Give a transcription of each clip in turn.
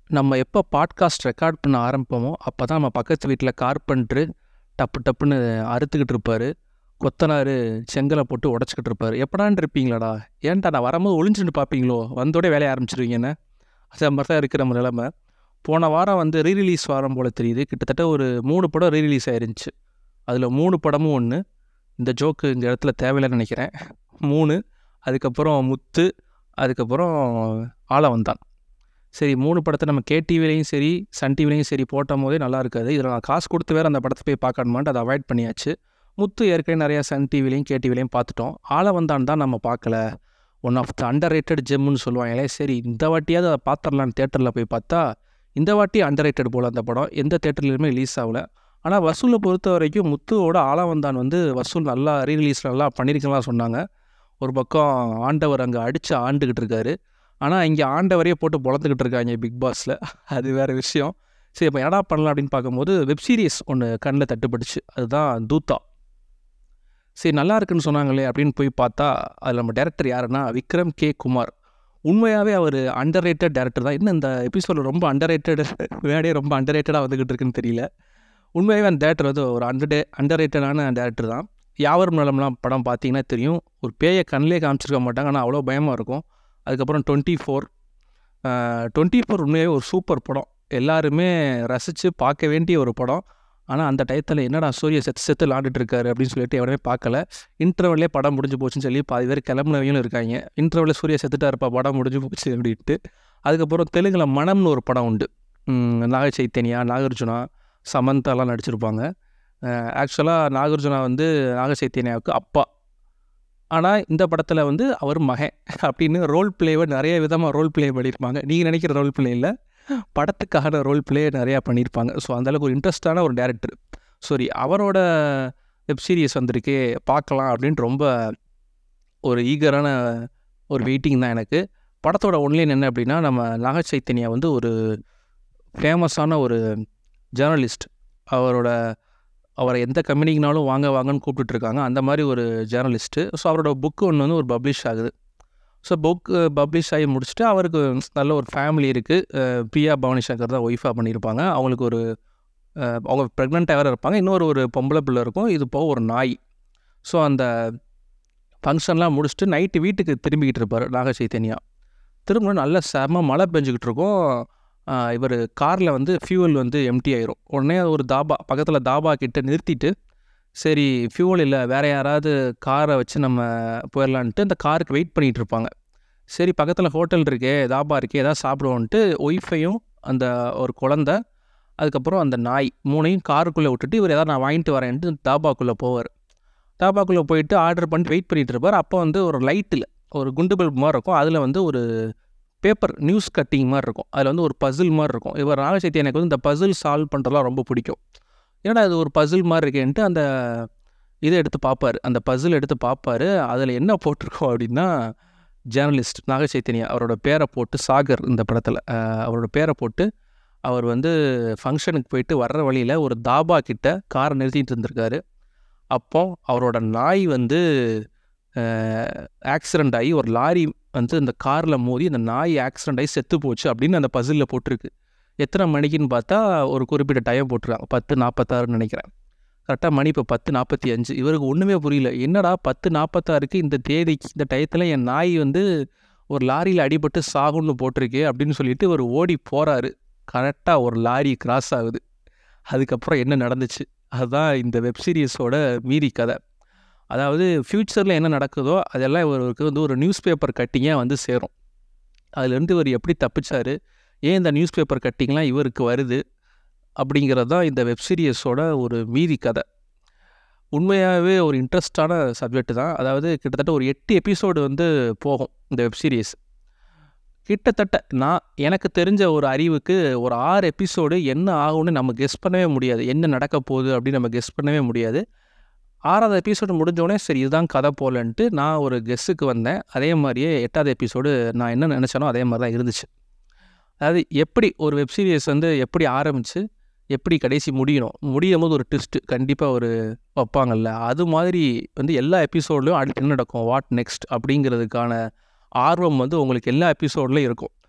நம்ம எப்போ podcast record பண்ண ஆரம்பிப்போமோ அப்போ தான் நம்ம பக்கத்து வீட்டில் கார்பெண்ட்ரு டப்பு டப்புன்னு அறுத்துக்கிட்டு இருப்பார் கொத்தனார் செங்கலை போட்டு உடச்சிக்கிட்டு இருப்பார் எப்படான்னு இருப்பீங்களாடா ஏன்டா நான் வரும்போது ஒளிஞ்சுட்டு பார்ப்பீங்களோ வந்தோடே வேலையை ஆரம்பிச்சிருவீங்கன்னு அதே மாதிரி தான் இருக்கிற நம்ம நிலமை போன வாரம் வந்து ரீரிலீஸ் வாரம் போல் தெரியுது கிட்டத்தட்ட ஒரு மூணு படம் ரீரிலீஸ் ஆயிருந்துச்சு அதில் மூணு படமும் ஒன்று இந்த ஜோக்கு இந்த இடத்துல தேவையில்லைன்னு நினைக்கிறேன் மூணு அதுக்கப்புறம் முத்து அதுக்கப்புறம் ஆளவந்தான் சரி மூணு படத்தை நம்ம கேடிவிலையும் சரி சன் டிவிலையும் சரி போட்ட போதே நல்லா இருக்காது இதில் நான் காசு கொடுத்து வேறு அந்த படத்தை போய் பார்க்கணுமான்ட்டு அதை அவாய்ட் பண்ணியாச்சு முத்து ஏற்கனவே நிறையா சன் டிவிலையும் கேடிவிலையும் பார்த்துட்டோம் ஆளவந்தான் தான் நம்ம பார்க்கல one of the underrated ஜெம்முன்னு சொல்லுவாங்களே சரி இந்த வாட்டியாவது அதை பார்த்துடலான்னு தேட்டரில் போய் பார்த்தா இந்த வாட்டி அண்டர் ரேட்டட் போல் அந்த படம் எந்த தேட்டர்லையுமே ரிலீஸ் ஆகல ஆனால் வசூலை பொறுத்த வரைக்கும் முத்துவோட ஆளவந்தான் வந்து வசூல் நல்லா ரீரிலீஸ் நல்லா பண்ணியிருக்கலாம் சொன்னாங்க ஒரு பக்கம் ஆண்டவர் அங்கே அடித்து ஆண்டுக்கிட்டு இருக்காரு ஆனால் இங்கே ஆண்டவரையே போட்டு பொழந்துக்கிட்டு இருக்காங்க பிக் பாஸில் அது வேறு விஷயம் சரி இப்போ என்னடா பண்ணலாம் அப்படின்னு பார்க்கும்போது வெப் சீரிஸ் ஒன்று கண்ணில் தட்டுப்பட்டுச்சு அதுதான் தூத்தா சரி நல்லா இருக்குன்னு சொன்னாங்களே அப்படின்னு போய் பார்த்தா அதில் நம்ம டேரக்டர் யாருன்னா விக்ரம் கே குமார் உண்மையாகவே அவர் அண்டர் ரேட்டட் டேரக்டர் தான் இன்னும் இந்த எபிசோடில் ரொம்ப அண்டர் ரேட்டட் வேடே ரொம்ப அண்டர் ரேட்டடாக வந்துக்கிட்டு இருக்குன்னு தெரியல உண்மையாகவே அந்த டேரக்டர் வந்து ஒரு அண்டர் அண்டர் ரேட்டடான டேரக்டர் தான் யாவரும் நலம்லாம் படம் பார்த்தீங்கன்னா தெரியும் ஒரு பேயை கண்ணிலே காமிச்சிருக்க மாட்டாங்க ஆனால் அவ்வளோ பயமாக இருக்கும் அதுக்கப்புறம் டுவெண்ட்டி ஃபோர் டுவெண்ட்டி ஃபோர் உண்மையாகவே ஒரு சூப்பர் படம் எல்லாருமே ரசித்து பார்க்க வேண்டிய ஒரு படம் ஆனால் அந்த டயத்தில் என்னடா சூரிய செத்து செத்து விளாண்டுட்டு இருக்காரு அப்படின்னு சொல்லிட்டு எவனே பார்க்கல இன்டர்வல்லே படம் முடிஞ்சு போச்சுன்னு சொல்லி பாதி பேர் கிளம்புனவங்களும் இருக்காங்க இன்டர்வல்ல சூரிய செத்துட்டா இருப்பா படம் முடிஞ்சு போச்சு அப்படின்ட்டு அதுக்கப்புறம் தெலுங்கில் மனம்னு ஒரு படம் உண்டு நாக சைத்தன்யா நாகார்ஜுனா சமந்தாலாம் நடிச்சிருப்பாங்க ஆக்சுவலாக நாகார்ஜுனா வந்து நாக சைத்தன்யாவுக்கு அப்பா ஆனால் இந்த படத்தில் வந்து அவர் மகன் அப்படின்னு ரோல் பிளேவை நிறைய விதமாக ரோல் ப்ளே பண்ணியிருப்பாங்க நீங்கள் நினைக்கிற ரோல் பிளே இல்லை படத்துக்கான ரோல் பிளே நிறையா பண்ணியிருப்பாங்க ஸோ அந்தளவுக்கு ஒரு இன்ட்ரெஸ்டான ஒரு டேரக்டர் சாரி அவரோட வெப் சீரிஸ் வந்திருக்கே பார்க்கலாம் அப்படின்ட்டு ரொம்ப ஒரு ஈகரான ஒரு வெயிட்டிங் தான் எனக்கு படத்தோட ஒன்லைன் என்ன அப்படின்னா நம்ம நாக சைத்தன்யா வந்து ஒரு ஃபேமஸான ஒரு ஜேர்னலிஸ்ட் அவரோட அவரை எந்த கம்பெனிக்குனாலும் வாங்க வாங்கன்னு கூப்பிட்டுருக்காங்க அந்த மாதிரி ஒரு ஜேர்னலிஸ்ட்டு ஸோ அவரோட புக்கு ஒன்று வந்து ஒரு பப்ளிஷ் ஆகுது ஸோ புக் பப்ளிஷ் ஆகி முடிச்சுட்டு அவருக்கு நல்ல ஒரு ஃபேமிலி இருக்குது பிரியா பவானி சங்கர் தான் ஒய்ஃபாக பண்ணியிருப்பாங்க அவங்களுக்கு ஒரு அவங்க ப்ரெக்னெண்ட்டாக வேறு இருப்பாங்க இன்னொரு ஒரு பொம்பளை பிள்ளை இருக்கும் இது போக ஒரு நாய் ஸோ அந்த ஃபங்க்ஷன்லாம் முடிச்சுட்டு நைட்டு வீட்டுக்கு திரும்பிக்கிட்டு இருப்பார் நாக சைத்தன்யா திரும்ப நல்ல செம மழை பெஞ்சிக்கிட்டு இருக்கும் இவர் காரில் வந்து ஃபியூவல் வந்து எம்டி ஆயிரும் உடனே ஒரு தாபா பக்கத்தில் தாபா கிட்ட நிறுத்திட்டு சரி ஃபியூவல் இல்லை வேறு யாராவது காரை வச்சு நம்ம போயிடலான்ட்டு அந்த காருக்கு வெயிட் பண்ணிகிட்டு இருப்பாங்க சரி பக்கத்தில் ஹோட்டல் இருக்கே தாபா இருக்கே எதாவது சாப்பிடுவோன்ட்டு ஒய்ஃபையும் அந்த ஒரு குழந்த அதுக்கப்புறம் அந்த நாய் மூணையும் காருக்குள்ளே விட்டுட்டு இவர் எதாவது நான் வாங்கிட்டு வரேன்ட்டு தாபாக்குள்ளே போவார் தாபாக்குள்ளே போயிட்டு ஆர்டர் பண்ணிட்டு வெயிட் பண்ணிகிட்டு இருப்பார் அப்போ வந்து ஒரு லைட்டில் ஒரு குண்டு பல்ப் மாதிரி இருக்கும் அதில் வந்து ஒரு பேப்பர் நியூஸ் கட்டிங் மாதிரி இருக்கும் அதில் வந்து ஒரு பசில் மாதிரி இருக்கும் இவர் நாகசக்தி எனக்கு வந்து இந்த பசில் சால்வ் பண்ணுறதுலாம் ரொம்ப பிடிக்கும் ஏன்னா அது ஒரு பசில் மாதிரி இருக்கேன்ட்டு அந்த இதை எடுத்து பார்ப்பார் அந்த பசில் எடுத்து பார்ப்பாரு அதில் என்ன போட்டிருக்கோம் அப்படின்னா ஜேர்னலிஸ்ட் நாகச்சைத்தன்யா அவரோட பேரை போட்டு சாகர் இந்த படத்தில் அவரோட பேரை போட்டு அவர் வந்து ஃபங்க்ஷனுக்கு போயிட்டு வர்ற வழியில் ஒரு தாபா கிட்ட காரை நிறுத்திட்டு இருந்திருக்காரு அப்போ அவரோட நாய் வந்து ஆக்சிடெண்ட் ஆகி ஒரு லாரி வந்து இந்த காரில் மோதி அந்த நாய் ஆக்சிடெண்ட் ஆகி செத்து போச்சு அப்படின்னு அந்த பசிலில் போட்டிருக்கு எத்தனை மணிக்குன்னு பார்த்தா ஒரு குறிப்பிட்ட டைம் போட்டிருக்காங்க பத்து நாற்பத்தாறுன்னு நினைக்கிறேன் கரெக்டாக மணி இப்போ பத்து நாற்பத்தி அஞ்சு இவருக்கு ஒன்றுமே புரியல என்னடா பத்து நாற்பத்தாறுக்கு இந்த தேதிக்கு இந்த டயத்தில் என் நாய் வந்து ஒரு லாரியில் அடிபட்டு சாகுன்னு போட்டிருக்கே அப்படின்னு சொல்லிட்டு இவர் ஓடி போகிறாரு கரெக்டாக ஒரு லாரி கிராஸ் ஆகுது அதுக்கப்புறம் என்ன நடந்துச்சு அதுதான் இந்த வெப்சீரிஸோட மீதி கதை அதாவது ஃப்யூச்சரில் என்ன நடக்குதோ அதெல்லாம் இவருக்கு வந்து ஒரு நியூஸ் பேப்பர் கட்டிங்காக வந்து சேரும் அதுலேருந்து இவர் எப்படி தப்பிச்சார் ஏன் இந்த நியூஸ் பேப்பர் கட்டிங்லாம் இவருக்கு வருது அப்படிங்கிறது தான் இந்த வெப்சீரியஸோட ஒரு மீதி கதை உண்மையாகவே ஒரு இன்ட்ரெஸ்டான சப்ஜெக்ட் தான் அதாவது கிட்டத்தட்ட ஒரு எட்டு எபிசோடு வந்து போகும் இந்த வெப்சீரிஸ் கிட்டத்தட்ட நான் எனக்கு தெரிஞ்ச ஒரு அறிவுக்கு ஒரு ஆறு எபிசோடு என்ன ஆகும்னு நம்ம கெஸ் பண்ணவே முடியாது என்ன நடக்க போகுது அப்படின்னு நம்ம கெஸ் பண்ணவே முடியாது ஆறாவது எபிசோடு முடிஞ்சோடனே சரி இதுதான் கதை போலன்ட்டு நான் ஒரு கெஸ்ஸுக்கு வந்தேன் அதே மாதிரியே எட்டாவது எபிசோடு நான் என்ன நினச்சேனோ அதே மாதிரி தான் இருந்துச்சு அதாவது எப்படி ஒரு வெப்சீரிஸ் வந்து எப்படி ஆரம்பித்து எப்படி கடைசி முடியணும் முடியும் போது ஒரு ட்விஸ்ட்டு கண்டிப்பாக ஒரு வைப்பாங்கல்ல அது மாதிரி வந்து எல்லா எபிசோட்லையும் அடுத்து என்ன நடக்கும் வாட் நெக்ஸ்ட் அப்படிங்கிறதுக்கான ஆர்வம் வந்து உங்களுக்கு எல்லா எபிசோட்லையும் இருக்கும்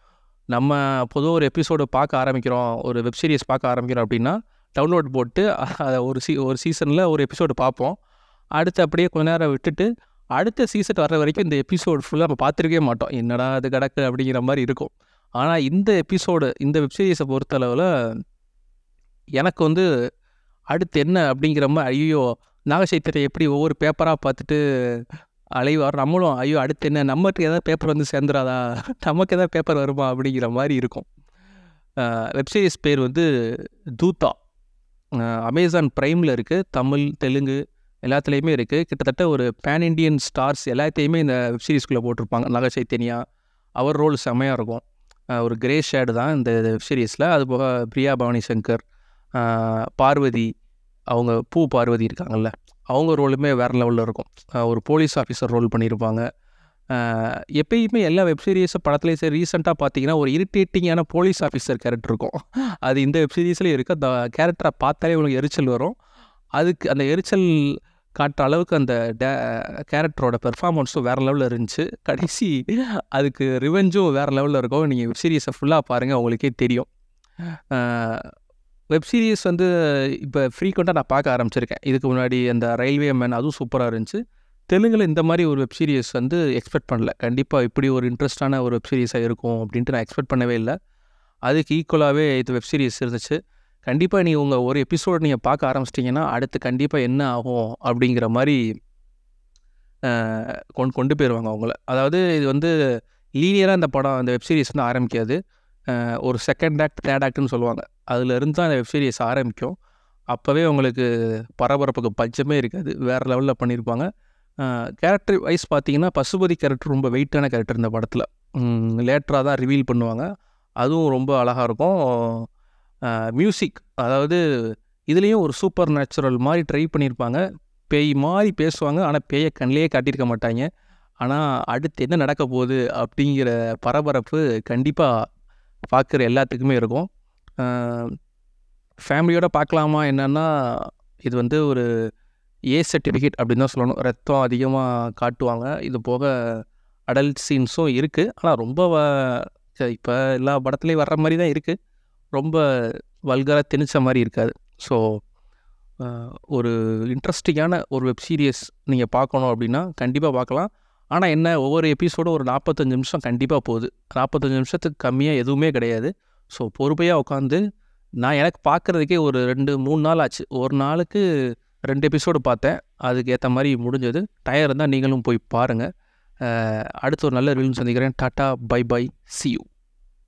நம்ம பொதுவாக ஒரு எபிசோடு பார்க்க ஆரம்பிக்கிறோம் ஒரு வெப் சீரிஸ் பார்க்க ஆரம்பிக்கிறோம் அப்படின்னா டவுன்லோட் போட்டு அதை ஒரு சீ ஒரு சீசனில் ஒரு எபிசோடு பார்ப்போம் அடுத்து அப்படியே கொஞ்ச நேரம் விட்டுட்டு அடுத்த சீசன் வர்ற வரைக்கும் இந்த எபிசோடு ஃபுல்லாக நம்ம பார்த்துருக்கவே மாட்டோம் என்னடா அது கிடக்கு அப்படிங்கிற மாதிரி இருக்கும் ஆனால் இந்த எபிசோடு இந்த வெப் சீரிஸை பொறுத்தளவில் எனக்கு வந்து அடுத்து என்ன அப்படிங்கிற மாதிரி ஐயோ நாகசைத்திரை எப்படி ஒவ்வொரு பேப்பராக பார்த்துட்டு அலைவார் நம்மளும் ஐயோ அடுத்து என்ன நம்மகிட்ட ஏதாவது பேப்பர் வந்து சேர்ந்துடாதா நமக்கு ஏதாவது பேப்பர் வருமா அப்படிங்கிற மாதிரி இருக்கும் வெப்சீரிஸ் பேர் வந்து தூத்தா அமேசான் ப்ரைமில் இருக்குது தமிழ் தெலுங்கு எல்லாத்துலேயுமே இருக்குது கிட்டத்தட்ட ஒரு பேன் இண்டியன் ஸ்டார்ஸ் எல்லாத்தையுமே இந்த வெப்சீரிஸ்குள்ளே போட்டிருப்பாங்க நகை சைத்தன்யா அவர் ரோல் செம்மையாக இருக்கும் அஹ் ஒரு கிரே ஷேடு தான் இந்த வெப்சீரிஸில் அது போக பிரியா பவானி சங்கர் அஹ் பார்வதி அவங்க பூ பார்வதி இருக்காங்கல்ல அவங்க ரோலுமே வேறு லெவலில் இருக்கும் அஹ் ஒரு போலீஸ் ஆஃபீஸர் ரோல் பண்ணியிருப்பாங்க அஹ் எப்பயுமே எல்லா வெப்சீரிஸை படத்துலேயும் சரி ரீசெண்டாக பார்த்தீங்கன்னா ஒரு இரிட்டேட்டிங்கான போலீஸ் ஆஃபீஸர் கேரக்டர் இருக்கும் அது இந்த வெப்சீரிஸ்லேயும் இருக்குது அந்த கேரக்டரை பார்த்தாலே உங்களுக்கு எரிச்சல் வரும் அதுக்கு அந்த எரிச்சல் காட்டுற அளவுக்கு அந்த டே கேரக்டரோட பெர்ஃபார்மன்ஸும் வேறு லெவலில் இருந்துச்சு கடைசி அதுக்கு ரிவெஞ்சும் வேறு லெவலில் இருக்கும் நீங்கள் வெப்சீரிஸை ஃபுல்லாக பாருங்கள் உங்களுக்கே தெரியும் வெப்சீரிஸ் வந்து இப்போ ஃப்ரீக்வெண்ட்டாக நான் பார்க்க ஆரம்பிச்சிருக்கேன் இதுக்கு முன்னாடி அந்த ரயில்வே மேன் அதுவும் சூப்பராக இருந்துச்சு தெலுங்கில் இந்த மாதிரி ஒரு வெப் சீரிஸ் வந்து எக்ஸ்பெக்ட் பண்ணல கண்டிப்பாக இப்படி ஒரு இன்ட்ரெஸ்டான ஒரு வெப் சீரிஸாக இருக்கும் அப்படின்ட்டு நான் எக்ஸ்பெக்ட் பண்ணவே இல்லை அதுக்கு ஈக்குவலாகவே இது வெப் சீரிஸ் இருந்துச்சு கண்டிப்பாக நீங்கள் உங்கள் ஒரு எபிசோட் நீங்கள் பார்க்க ஆரம்பிச்சிட்டிங்கன்னா அடுத்து கண்டிப்பாக என்ன ஆகும் அப்படிங்கிற மாதிரி கொண்டு கொண்டு போயிடுவாங்க அவங்கள அதாவது இது வந்து லீனியராக இந்த படம் அந்த வெப் சீரிஸ் வந்து ஆரம்பிக்காது அஹ் ஒரு செகண்ட் ஆக்ட் தேர்ட் ஆக்ட்னு சொல்லுவாங்க அதுலேருந்து தான் அந்த வெப் சீரிஸ் ஆரம்பிக்கும் அப்போவே உங்களுக்கு பரபரப்புக்கு பஞ்சமே இருக்காது வேறு லெவலில் பண்ணியிருப்பாங்க கேரக்டர் வைஸ் பார்த்தீங்கன்னா பசுபதி கேரக்டர் ரொம்ப வெயிட்டான கேரக்டர் இந்த படத்தில் லேட்டராக தான் ரிவீல் பண்ணுவாங்க அதுவும் ரொம்ப அழகாக இருக்கும் மியூசிக் அதாவது இதுலேயும் ஒரு சூப்பர் நேச்சுரல் மாதிரி ட்ரை பண்ணியிருப்பாங்க பேய் மாதிரி பேசுவாங்க ஆனால் பேயை கண்ணிலே காட்டியிருக்க மாட்டாங்க ஆனால் அடுத்து என்ன நடக்க போகுது அப்படிங்கிற பரபரப்பு கண்டிப்பாக பார்க்குற எல்லாத்துக்குமே இருக்கும் ஃபேமிலியோடு பார்க்கலாமா என்னென்னா இது வந்து ஒரு ஏ சர்டிஃபிகேட் அப்படின்னு தான் சொல்லணும் ரத்தம் அதிகமாக காட்டுவாங்க இது போக அடல்ட் சீன்ஸும் இருக்குது ஆனால் ரொம்ப இப்போ எல்லா படத்துலேயும் வர்ற மாதிரி தான் இருக்குது ரொம்ப வல்கராக திணிச்ச மாதிரி இருக்காது ஸோ ஒரு இன்ட்ரெஸ்டிங்கான ஒரு வெப் சீரியஸ் நீங்கள் பார்க்கணும் அப்படின்னா கண்டிப்பாக பார்க்கலாம் ஆனால் என்ன ஒவ்வொரு எபிசோடும் ஒரு நாற்பத்தஞ்சு நிமிஷம் கண்டிப்பாக போகுது நாற்பத்தஞ்சு நிமிஷத்துக்கு கம்மியாக எதுவுமே கிடையாது ஸோ பொறுமையாக உட்காந்து நான் எனக்கு பார்க்குறதுக்கே ஒரு ரெண்டு மூணு நாள் ஆச்சு ஒரு நாளுக்கு ரெண்டு எபிசோடு பார்த்தேன் அதுக்கு ஏற்ற மாதிரி முடிஞ்சது டயர் இருந்தால் நீங்களும் போய் பாருங்கள் அடுத்து ஒரு நல்ல ரிவ்யூ சந்திக்கிறேன் tata bye bye see you